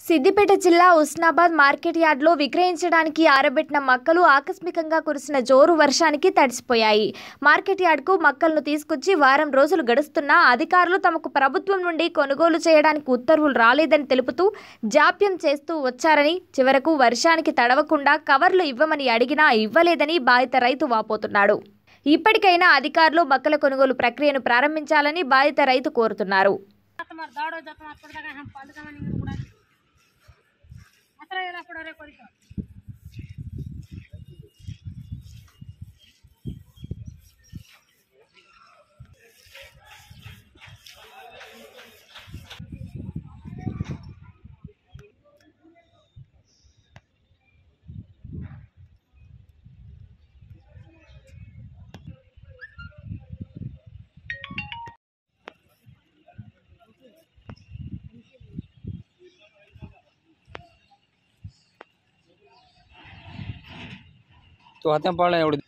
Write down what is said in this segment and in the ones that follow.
సిద్దిపేట జిల్లా ఉస్నాబాద్ మార్కెట్ యార్డ్లో విక్రయించడానికి ఆరబెట్టిన మక్కలు ఆకస్మికంగా కురిసిన జోరు వర్షానికి తడిసిపోయాయి మార్కెట్ యార్డ్కు మక్కలను తీసుకొచ్చి వారం రోజులు గడుస్తున్నా అధికారులు తమకు ప్రభుత్వం నుండి కొనుగోలు చేయడానికి ఉత్తర్వులు రాలేదని తెలుపుతూ జాప్యం చేస్తూ వచ్చారని చివరకు వర్షానికి తడవకుండా కవర్లు ఇవ్వమని అడిగినా ఇవ్వలేదని బాధిత రైతు వాపోతున్నాడు ఇప్పటికైనా అధికారులు మక్కల కొనుగోలు ప్రక్రియను ప్రారంభించాలని బాధిత రైతు కోరుతున్నారు तुम्हारा दाड़ हो जाता आपको लगा हम पाल का नहीं उड़ा अतरा येला पड़ा रे कोई का तो हाथें पड़ा एवढं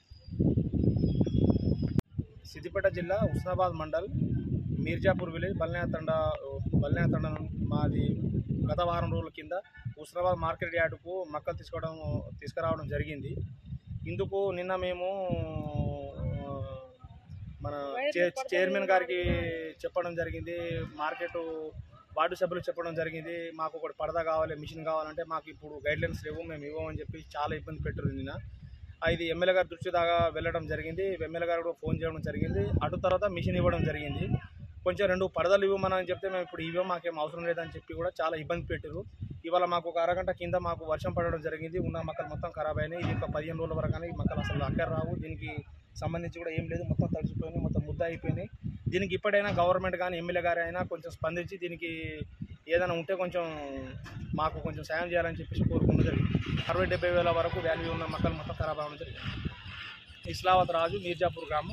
సిద్దిపేట జిల్లా హుస్నాబాద్ మండల్ మీర్జాపూర్ విలేజ్ బల్నా తండ బల్నా తండ మాది గత వారం రోజుల కింద హుస్నాబాద్ మార్కెట్ యార్డుకు మక్కలు తీసుకోవడం తీసుకురావడం జరిగింది ఇందుకు నిన్న మేము ఆ, మన చే- చైర్మన్ గారికి చెప్పడం జరిగింది మార్కెట్ వార్డు సభ్యులకు చెప్పడం జరిగింది మాకు ఒకటి పరదా కావాలి మిషన్ కావాలంటే మాకు ఇప్పుడు గైడ్లైన్స్ లేవు మేము ఇవ్వమని చెప్పి చాలా ఇబ్బంది పెట్టారు నిన్న ఆ, ఇది ఎమ్మెల్యే గారి దృష్టి దాకా వెళ్ళడం జరిగింది ఎమ్మెల్యే గారు కూడా ఫోన్ చేయడం జరిగింది అటు తర్వాత మిషన్ ఇవ్వడం జరిగింది కొంచెం రెండు పరదలు ఇవ్వమని చెప్తే మేము ఇప్పుడు ఇవ్వం మాకేం అవసరం లేదని చెప్పి కూడా చాలా ఇబ్బంది పెట్టారు ఇవాళ మాకు ఒక అరగంట కింద మాకు వర్షం పడడం జరిగింది ఉన్న మొక్కలు మొత్తం ఖరాబ్ అయినాయి ఇది ఒక పదిహేను రోజుల వరకు ఈ మొక్కలు అసలు అక్కర రావు దీనికి సంబంధించి కూడా ఏం లేదు మొత్తం తడిచిపోయినాయి మొత్తం ముద్ద అయిపోయినాయి దీనికి ఇప్పటికైనా గవర్నమెంట్ కానీ ఎమ్మెల్యే గారు అయినా కొంచెం స్పందించి దీనికి ఏదైనా ఉంటే కొంచెం మాకు కొంచెం సాయం చేయాలని చెప్పేసి కోరుకుంటూ జరిగింది అరవై డెబ్బై వేల వరకు వాల్యూ ఉన్న మొక్కలు మొత్తం ఖరాబ్ అవ్వడం జరిగింది ఇస్లావత్ రాజు మీర్జాపూర్ గ్రామం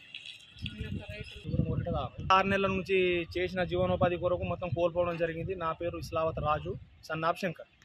ఆరు నెలల నుంచి చేసిన జీవనోపాధి కొరకు మొత్తం కోల్పోవడం జరిగింది నా పేరు ఇస్లావత్ రాజు సన్నాబ్ శంకర్